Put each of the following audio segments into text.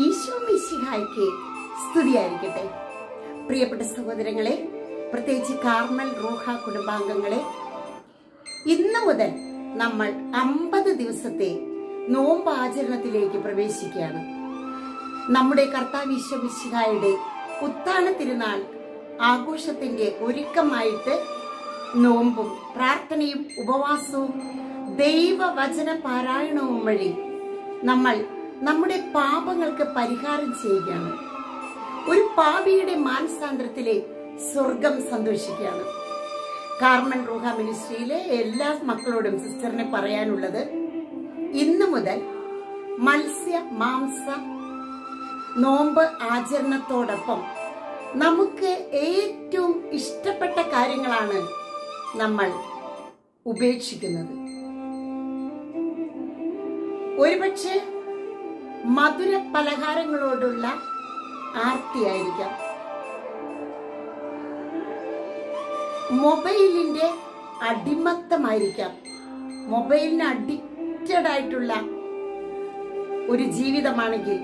ഈശോ മിശിഹായ്ക്ക് സ്തുതിയായിരിക്കട്ടെ പ്രിയപ്പെട്ട സഹോദരങ്ങളെ പ്രത്യേകിച്ച് കാർമൽ റൂഹ കുടുംബാംഗങ്ങളെ ഇന്ന് മുതൽ നമ്മൾ അമ്പത് ദിവസത്തെ നോമ്പാചരണത്തിലേക്ക് പ്രവേശിക്കുകയാണ് നമ്മുടെ കർത്താവ് ഈശോ മിശിഹായുടെ ഉത്ഥാന തിരുനാൾ ആഘോഷത്തിന്റെ ഒരുക്കമായിട്ട് നോമ്പും പ്രാർത്ഥനയും ഉപവാസവും ദൈവവചന പാരായണവും വഴി നമ്മൾ നമ്മുടെ പാപങ്ങൾക്ക് പരിഹാരം ചെയ്യുകയാണ് ഒരു പാപിയുടെ മാനസാന്തരത്തിലെ സ്വർഗം സന്തോഷിക്കുകയാണ് കാർമൻ റൂഹ മിനിസ്ട്രിയിലെ എല്ലാ മക്കളോടും സിസ്റ്ററിനെ പറയാനുള്ളത് ഇന്ന് മുതൽ മത്സ്യ മാംസ നോമ്പ് ആചരണത്തോടൊപ്പം നമുക്ക് ഏറ്റവും ഇഷ്ടപ്പെട്ട കാര്യങ്ങളാണ് നമ്മൾ ഉപേക്ഷിക്കുന്നത് ഒരുപക്ഷെ മധുര പലഹാരങ്ങളോടുള്ള ആർത്തിയായിരിക്കാം മൊബൈലിന്റെ അടിമത്തമായിരിക്കാം മൊബൈലിന് അഡിക്റ്റഡ് ആയിട്ടുള്ള ഒരു ജീവിതമാണെങ്കിൽ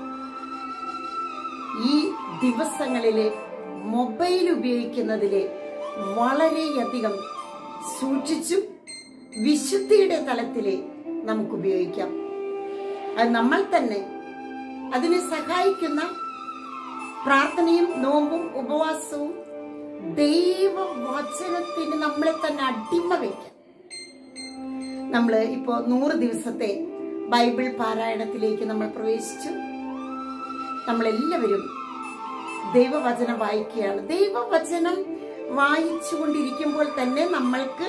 ഈ ദിവസങ്ങളില് മൊബൈൽ ഉപയോഗിക്കുന്നതില് വളരെയധികം സൂക്ഷിച്ചും വിശുദ്ധിയുടെ തലത്തില് നമുക്ക് ഉപയോഗിക്കാം അത് നമ്മൾ തന്നെ അതിനെ സഹായിക്കുന്ന പ്രാർത്ഥനയും നോമ്പും ഉപവാസവും ദൈവവചനത്തിന് നമ്മളെ തന്നെ അടിമ വയ്ക്കാം നമ്മൾ ഇപ്പോ നൂറ് ദിവസത്തെ ബൈബിൾ പാരായണത്തിലേക്ക് നമ്മൾ പ്രവേശിച്ചു നമ്മളെല്ലാവരും ദൈവവചനം വായിക്കുകയാണ് ദൈവവചനം വായിച്ചുകൊണ്ടിരിക്കുമ്പോൾ തന്നെ നമ്മൾക്ക്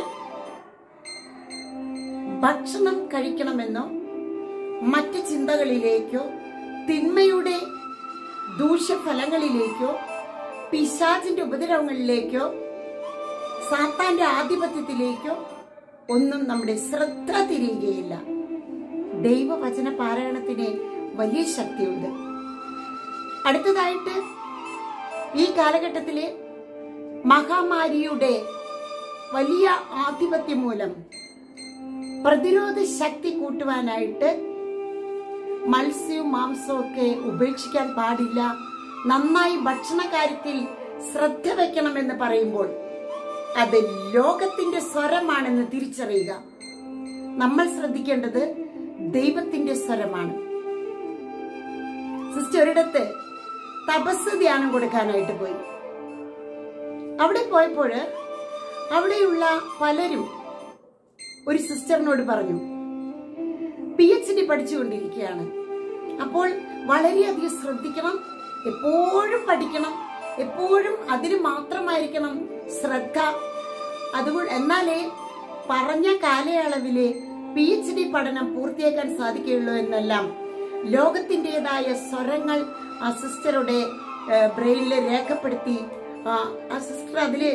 ഭക്ഷണം കഴിക്കണമെന്നോ മറ്റ് ചിന്തകളിലേക്കോ തിന്മയുടെ ദൂഷ്യഫലങ്ങളിലേക്കോ പിശാചിന്റെ ഉപദ്രവങ്ങളിലേക്കോ സാത്താന്റെ ആധിപത്യത്തിലേക്കോ ഒന്നും നമ്മുടെ ശ്രദ്ധ തിരിയുകയില്ല ദൈവവചന പാരായണത്തിന് വലിയ ശക്തിയുണ്ട് അടുത്തതായിട്ട് ഈ കാലഘട്ടത്തിലെ മഹാമാരിയുടെ വലിയ ആധിപത്യം മൂലം പ്രതിരോധ ശക്തി കൂട്ടുവാനായിട്ട് മത്സ്യവും മാംസവും ഒക്കെ ഉപേക്ഷിക്കാൻ പാടില്ല നന്നായി ഭക്ഷണ കാര്യത്തിൽ ശ്രദ്ധ വെക്കണമെന്ന് പറയുമ്പോൾ അത് ലോകത്തിന്റെ സ്വരമാണെന്ന് തിരിച്ചറിയുക നമ്മൾ ശ്രദ്ധിക്കേണ്ടത് ദൈവത്തിന്റെ സ്വരമാണ് സിസ്റ്റർ ഒരിടത്ത് തപസ് ധ്യാനം കൊടുക്കാനായിട്ട് പോയി അവിടെ പോയപ്പോൾ അവിടെയുള്ള പലരും ഒരു സിസ്റ്ററിനോട് പറഞ്ഞു പി എച്ച് ഡി പഠിച്ചുകൊണ്ടിരിക്കുകയാണ് അപ്പോൾ വളരെയധികം ശ്രദ്ധിക്കണം എപ്പോഴും പഠിക്കണം എപ്പോഴും അതിന് മാത്രമായിരിക്കണം ശ്രദ്ധ അതുകൊണ്ട് എന്നാലേ പറഞ്ഞ കാലയളവിലെ പി എച്ച് ഡി പഠനം പൂർത്തിയാക്കാൻ സാധിക്കുകയുള്ളൂ എന്നെല്ലാം ലോകത്തിൻ്റെതായ സ്വരങ്ങൾ ആ സിസ്റ്ററുടെ ബ്രെയിനിൽ രേഖപ്പെടുത്തി ആ സിസ്റ്റർ അതില്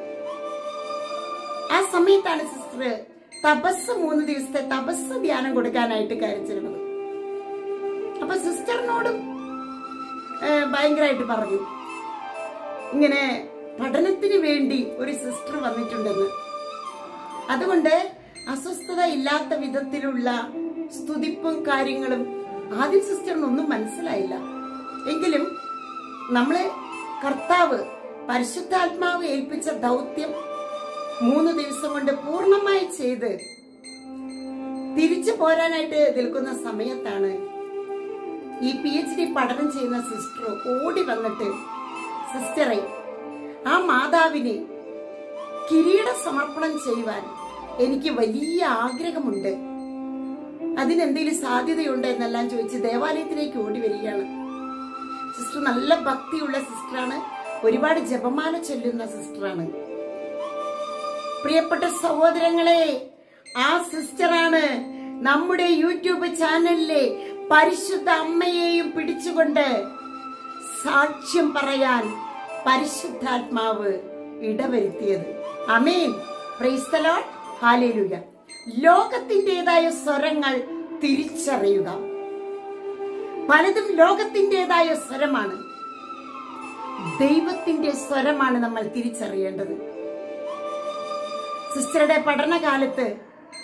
ആ സമയത്താണ് സിസ്റ്റർ തപസ് മൂന്ന് ദിവസത്തെ തപസ് ധ്യാനം കൊടുക്കാനായിട്ട് കയറിച്ചിരുന്നത് അപ്പൊ സിസ്റ്ററിനോടും ഭയങ്കരമായിട്ട് പറഞ്ഞു ഇങ്ങനെ പഠനത്തിന് വേണ്ടി ഒരു സിസ്റ്റർ വന്നിട്ടുണ്ടെന്ന് അതുകൊണ്ട് അസ്വസ്ഥത ഇല്ലാത്ത വിധത്തിലുള്ള സ്തുതിപ്പും കാര്യങ്ങളും ആദ്യം സിസ്റ്ററിനൊന്നും മനസ്സിലായില്ല എങ്കിലും നമ്മളെ കർത്താവ് പരിശുദ്ധാത്മാവ് ഏൽപ്പിച്ച ദൗത്യം മൂന്ന് ദിവസം കൊണ്ട് പൂർണ്ണമായി ചെയ്ത് തിരിച്ചു പോരാനായിട്ട് നിൽക്കുന്ന സമയത്താണ് ഈ പി എച്ച് ഡി പഠനം ചെയ്യുന്ന സിസ്റ്റർ ഓടി വന്നിട്ട് സിസ്റ്ററെ ആ മാതാവിന് കിരീട സമർപ്പണം ചെയ്യുവാൻ എനിക്ക് വലിയ ആഗ്രഹമുണ്ട് അതിനെന്തെങ്കിലും സാധ്യതയുണ്ട് എന്നെല്ലാം ചോദിച്ച് ദേവാലയത്തിലേക്ക് ഓടി വരികയാണ് സിസ്റ്റർ നല്ല ഭക്തിയുള്ള സിസ്റ്ററാണ് ഒരുപാട് ജപമാല ചൊല്ലുന്ന സിസ്റ്ററാണ് പ്രിയപ്പെട്ട സഹോദരങ്ങളെ ആ സിസ്റ്ററാണ് നമ്മുടെ യൂട്യൂബ് ചാനലിലെ പരിശുദ്ധ അമ്മയെയും പിടിച്ചുകൊണ്ട് സാക്ഷ്യം പറയാൻ പരിശുദ്ധാത്മാവ് ഇടവരുത്തിയത് അമേൻ പ്രൈസ്തലോൺ ഹാലേലുക ലോകത്തിൻ്റെതായ സ്വരങ്ങൾ തിരിച്ചറിയുക പലതും ലോകത്തിൻ്റെതായ സ്വരമാണ് ദൈവത്തിന്റെ സ്വരമാണ് നമ്മൾ തിരിച്ചറിയേണ്ടത് സിസ്റ്ററുടെ പഠനകാലത്ത്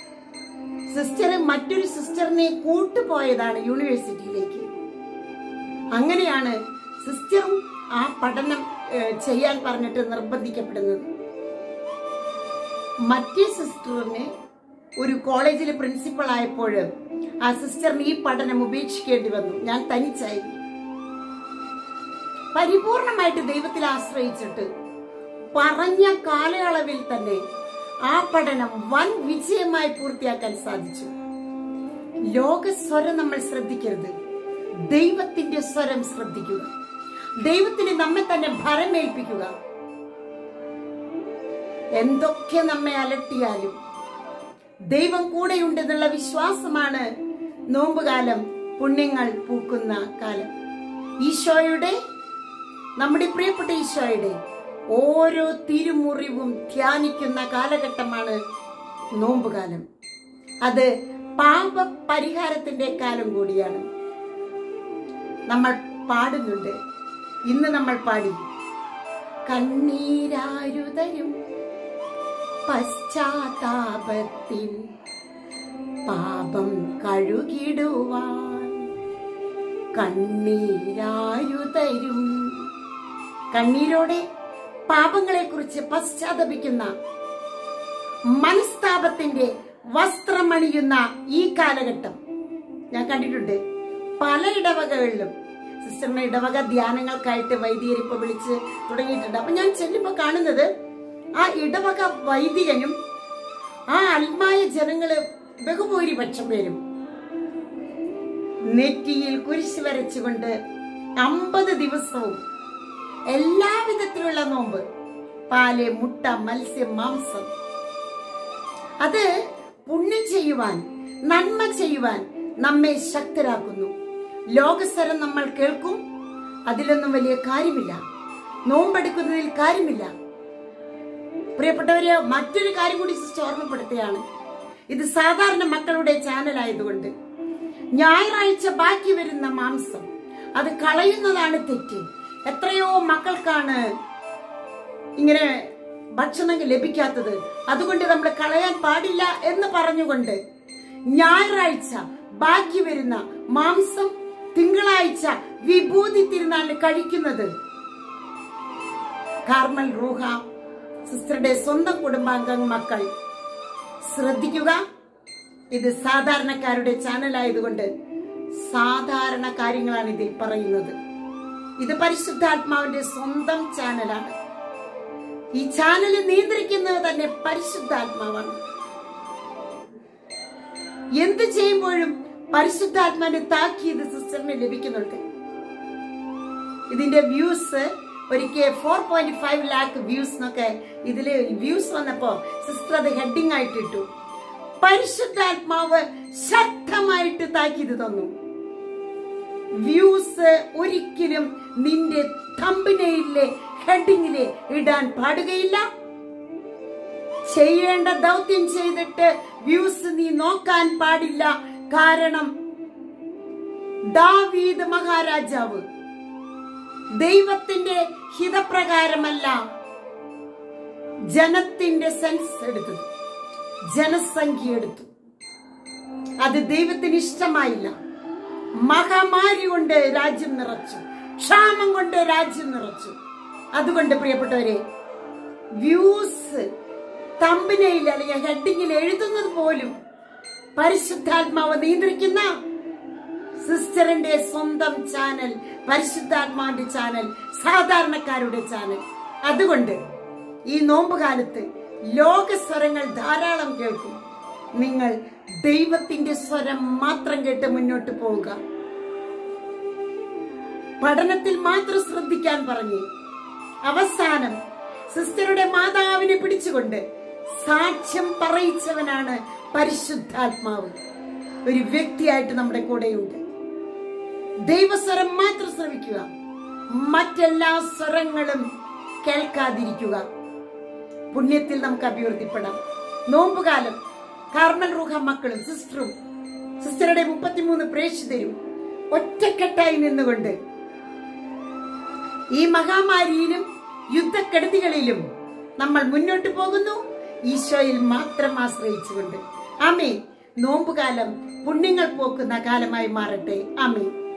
സിസ്റ്റർ മറ്റൊരു സിസ്റ്ററിനെ കൂട്ടുപോയതാണ് യൂണിവേഴ്സിറ്റിയിലേക്ക് അങ്ങനെയാണ് സിസ്റ്ററും ആ പഠനം ഏഹ്, ചെയ്യാൻ പറഞ്ഞിട്ട് നിർബന്ധിക്കപ്പെടുന്നത് മറ്റേ സിസ്റ്ററിന് ഒരു കോളേജിൽ പ്രിൻസിപ്പൾ ആയപ്പോൾ ആ സിസ്റ്ററിന് ഈ പഠനം ഉപേക്ഷിക്കേണ്ടി വന്നു ഞാൻ തനിച്ചായി പരിപൂർണമായിട്ട് ദൈവത്തിൽ ആശ്രയിച്ചിട്ട് പറഞ്ഞ കാലയളവിൽ തന്നെ ആ പഠനം വൻ വിജയമായി പൂർത്തിയാക്കാൻ സാധിച്ചു ലോക സ്വരം നമ്മൾ ശ്രദ്ധിക്കരുത് ദൈവത്തിന്റെ സ്വരം ശ്രദ്ധിക്കുക ദൈവത്തിന് നമ്മെ തന്നെ ഭരമേൽപ്പിക്കുക എന്തൊക്കെ നമ്മെ അലട്ടിയാലും ദൈവം കൂടെയുണ്ടെന്നുള്ള വിശ്വാസമാണ് നോമ്പുകാലം പുണ്യങ്ങൾ പൂക്കുന്ന കാലം ഈശോയുടെ നമ്മുടെ പ്രിയപ്പെട്ട ഈശോയുടെ ഓരോ തിരുമുറിവും ധ്യാനിക്കുന്ന കാലഘട്ടമാണ് നോമ്പുകാലം അത് പാപ പരിഹാരത്തിന്റെ കാലം കൂടിയാണ് നമ്മൾ പാടുന്നുണ്ട് ഇന്ന് നമ്മൾ പാടി കണ്ണീരാരുതരും പശ്ചാത്താപത്തിൻ പാപം കഴുകിടുവാൻ കണ്ണീരാരുതരും കണ്ണീരോടെ പാപങ്ങളെക്കുറിച്ച് പശ്ചാത്തപിക്കുന്ന മനസ്താപത്തിന്റെ വസ്ത്രമണിയുന്ന ഈ കാലഘട്ടം ഞാൻ കണ്ടിട്ടുണ്ട് പല ഇടവകകളിലും സിസ്റ്ററിന്റെ ഇടവക ധ്യാനങ്ങൾക്കായിട്ട് വൈദികർ ഇപ്പൊ വിളിച്ച് തുടങ്ങിയിട്ടുണ്ട് അപ്പൊ ഞാൻ ചെല്ലുമ്പോ കാണുന്നത് ആ ഇടവക വൈദികനും ആ അൽമായ ജനങ്ങള് ബഹുഭൂരിപക്ഷം പേരും നെറ്റിയിൽ കുരിശ് വരച്ചുകൊണ്ട് അമ്പത് ദിവസവും എല്ലാവിധത്തിലുള്ള നോമ്പ് പാല് മുട്ട മത്സ്യം മാംസം അത് പുണ്യം ചെയ്യുവാൻ നന്മ ചെയ്യുവാൻ നമ്മെ ശക്തരാക്കുന്നു ലോകസ്വരം നമ്മൾ കേൾക്കും അതിലൊന്നും വലിയ കാര്യമില്ല നോമ്പെടുക്കുന്നതിൽ കാര്യമില്ല പ്രിയപ്പെട്ടവരെ മറ്റൊരു കാര്യം കൂടി സിസ്റ്റർ ഓർമ്മപ്പെടുത്തുകയാണ് ഇത് സാധാരണ മക്കളുടെ ചാനൽ ആയതുകൊണ്ട് ഞായറാഴ്ച ബാക്കി വരുന്ന മാംസം അത് കളയുന്നതാണ് തെറ്റ് എത്രയോ മക്കൾക്കാണ് ഇങ്ങനെ ഭക്ഷണം ലഭിക്കാത്തത് അതുകൊണ്ട് നമ്മൾ കളയാൻ പാടില്ല എന്ന് പറഞ്ഞുകൊണ്ട് ഞായറാഴ്ച ബാക്കി വരുന്ന മാംസം തിങ്കളാഴ്ച വിഭൂതി തിരുനാളിന് കഴിക്കുന്നത് കാർമൽ റൂഹ സിസ്റ്ററുടെ സ്വന്തം കുടുംബാംഗ മക്കൾ ശ്രദ്ധിക്കുക ഇത് സാധാരണക്കാരുടെ ചാനൽ ആയതുകൊണ്ട് സാധാരണ കാര്യങ്ങളാണ് ഇതിൽ പറയുന്നത് ഇത് പരിശുദ്ധാത്മാവിന്റെ സ്വന്തം ചാനലാണ് ഈ ചാനൽ നിയന്ത്രിക്കുന്നത് തന്നെ പരിശുദ്ധാത്മാവാണ് എന്ത് ചെയ്യുമ്പോഴും പരിശുദ്ധാത്മാവിന്റെ താക്കീത് സിസ്റ്ററിന് ലഭിക്കുന്നുണ്ട് ഇതിന്റെ വ്യൂസ് ഒരിക്കൽ four point five lakh views എന്നൊക്കെ ഇതില് വ്യൂസ് വന്നപ്പോ സിസ്റ്റർ അത് ഹെഡിങ് ആയിട്ട് ഇട്ടു പരിശുദ്ധാത്മാവ് ശക്തമായിട്ട് താക്കീത് തന്നു വ്യൂസ് ഒരിക്കലും നിന്റെ തമ്പിനയിലെ ഹെഡിങ്ങില് ഇടാൻ പാടുകയില്ല ചെയ്യേണ്ട ദൗത്യം ചെയ്തിട്ട് വ്യൂസ് നീ നോക്കാൻ പാടില്ല കാരണം ദാവീദ് മഹാരാജാവ് ദൈവത്തിന്റെ ഹിതപ്രകാരമല്ല ജനത്തിന്റെ സെൻസ് എടുത്തത് ജനസംഖ്യ എടുത്തു അത് ദൈവത്തിന് ഇഷ്ടമായില്ല മഹാമാരി കൊണ്ട് രാജ്യം നിറച്ചു ക്ഷാമം കൊണ്ട് രാജ്യം നിറച്ചു അതുകൊണ്ട് പ്രിയപ്പെട്ടവരെ വ്യൂസ് തമ്പിനയിൽ അല്ലെങ്കിൽ ഹെഡിങ്ങിൽ എഴുതുന്നത് പോലും പരിശുദ്ധാത്മാവ് നിയന്ത്രിക്കുന്ന സിസ്റ്ററിന്റെ സ്വന്തം ചാനൽ പരിശുദ്ധാത്മാവിന്റെ ചാനൽ സാധാരണക്കാരുടെ ചാനൽ അതുകൊണ്ട് ഈ നോമ്പുകാലത്ത് ലോക സ്വരങ്ങൾ ധാരാളം കേൾക്കും നിങ്ങൾ ദൈവത്തിന്റെ സ്വരം മാത്രം കേട്ട് മുന്നോട്ട് പോവുക പഠനത്തിൽ മാത്രം ശ്രദ്ധിക്കാൻ പറഞ്ഞു അവസാനം സിസ്റ്ററുടെ മാതാവിനെ പിടിച്ചുകൊണ്ട് സാക്ഷ്യം പറയിച്ചവനാണ് പരിശുദ്ധാത്മാവ് ഒരു വ്യക്തിയായിട്ട് നമ്മുടെ കൂടെയുണ്ട് ദൈവസ്വരം മാത്രം ശ്രവിക്കുക മറ്റെല്ലാ സ്വരങ്ങളും കേൾക്കാതിരിക്കുക പുണ്യത്തിൽ നമുക്ക് അഭിവൃദ്ധിപ്പെടാം നോമ്പുകാലം കാർമൽ റൂഹ മക്കളും സിസ്റ്ററും സിസ്റ്ററുടെ മുപ്പത്തിമൂന്ന് പ്രേക്ഷിതരും ഒറ്റക്കെട്ടായി നിന്നുകൊണ്ട് ഈ മഹാമാരിയിലും യുദ്ധക്കെടുതികളിലും നമ്മൾ മുന്നോട്ട് പോകുന്നു ഈശോയിൽ മാത്രം ആശ്രയിച്ചുകൊണ്ട് ആമേ നോമ്പുകാലം പുണ്യങ്ങൾ പോക്കുന്ന കാലമായി മാറട്ടെ ആമേ